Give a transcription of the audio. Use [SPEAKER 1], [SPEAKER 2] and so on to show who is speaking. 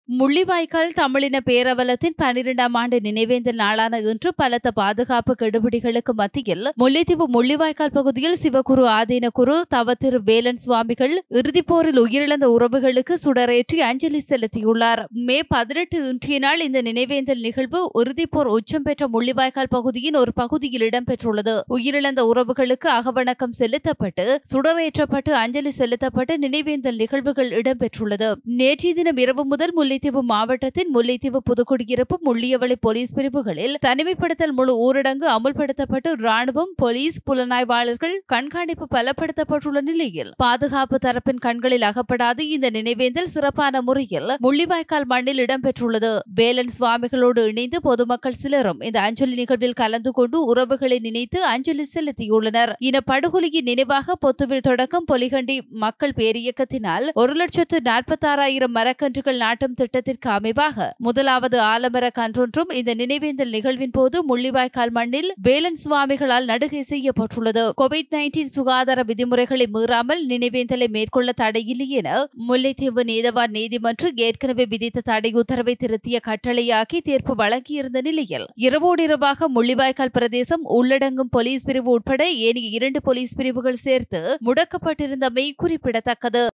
[SPEAKER 1] முள்ளிவாய்க்கால் தமிழின பேரவலத்தின் பனிரெண்டாம் ஆண்டு நினைவேந்தல் நாளான இன்று பலத்த பாதுகாப்பு கெடுபிடிகளுக்கு மத்தியில் முல்லைத்தீவு முள்ளிவாய்க்கால் பகுதியில் சிவகுரு ஆதீன குரு தவத்திரு வேலன் சுவாமிகள் இறுதிப் போரில் உயிரிழந்த உறவுகளுக்கு சுடரேற்றி அஞ்சலி செலுத்தியுள்ளார் மே பதினெட்டு இன்றைய நாள் இந்த நினைவேந்தல் நிகழ்வு இறுதிப் போர் உச்சம் பெற்ற முள்ளிவாய்க்கால் பகுதியின் ஒரு பகுதியில் இடம்பெற்றுள்ளது உயிரிழந்த உறவுகளுக்கு அகவணக்கம் செலுத்தப்பட்டு சுடரேற்றப்பட்டு அஞ்சலி செலுத்தப்பட்டு நினைவேந்தல் நிகழ்வுகள் இடம்பெற்றுள்ளது நேற்றைய தினம் இரவு முதல் முல்லைத்தீவு மாவட்டத்தின் முல்லைத்தீவு புதுக்குடியிருப்பு முள்ளியவளை போலீஸ் பிரிவுகளில் தனிமைப்படுத்தல் முழு ஊரடங்கு அமுல்படுத்தப்பட்டு ராணுவம் போலீஸ் புலனாய்வாளர்கள் கண்காணிப்பு பலப்படுத்தப்பட்டுள்ள நிலையில் பாதுகாப்பு தரப்பின் கண்களில் அகப்படாது இந்த நினைவேந்தல் சிறப்பான முறையில் முள்ளிவாய்க்கால் மண்ணில் இடம்பெற்றுள்ளது வேலன் சுவாமிகளோடு இணைந்து பொதுமக்கள் சிலரும் இந்த அஞ்சலி நிகழ்வில் கலந்து கொண்டு உறவுகளை நினைத்து அஞ்சலி செலுத்தியுள்ளனர் இன படுகொலையின் நினைவாக பொத்துவில் தொடக்கம் பொலிகண்டி மக்கள் பேரியக்கத்தினால் ஒரு லட்சத்து நாற்பத்தாறாயிரம் மரக்கன்றுகள் நாட்டும் திட்டத்திற்கு அமைவாக முதலாவது ஆலமர கன்றொன்றும் இந்த நினைவேந்தல் நிகழ்வின் போது முள்ளிவாய்க்கால் மண்ணில் வேலன் சுவாமிகளால் நடுகை செய்யப்பட்டுள்ளது கோவிட் நைன்டீன் சுகாதார விதிமுறைகளை மீறாமல் நினைவேந்தலை மேற்கொள்ள தடையில்லை என முல்லைத்தீவு நீதவான் நீதிமன்றம் ஏற்கனவே விதித்த தடை உத்தரவை திருத்திய கட்டளையாக்கி தீர்ப்பு வழங்கியிருந்த நிலையில் இரவோடிரவாக முள்ளிவாய்க்கால் பிரதேசம் உள்ளடங்கும் போலீஸ் பிரிவு உட்பட ஏனைய இரண்டு போலீஸ் பிரிவுகள் சேர்த்து முடக்கப்பட்டிருந்தமை குறிப்பிடத்தக்கது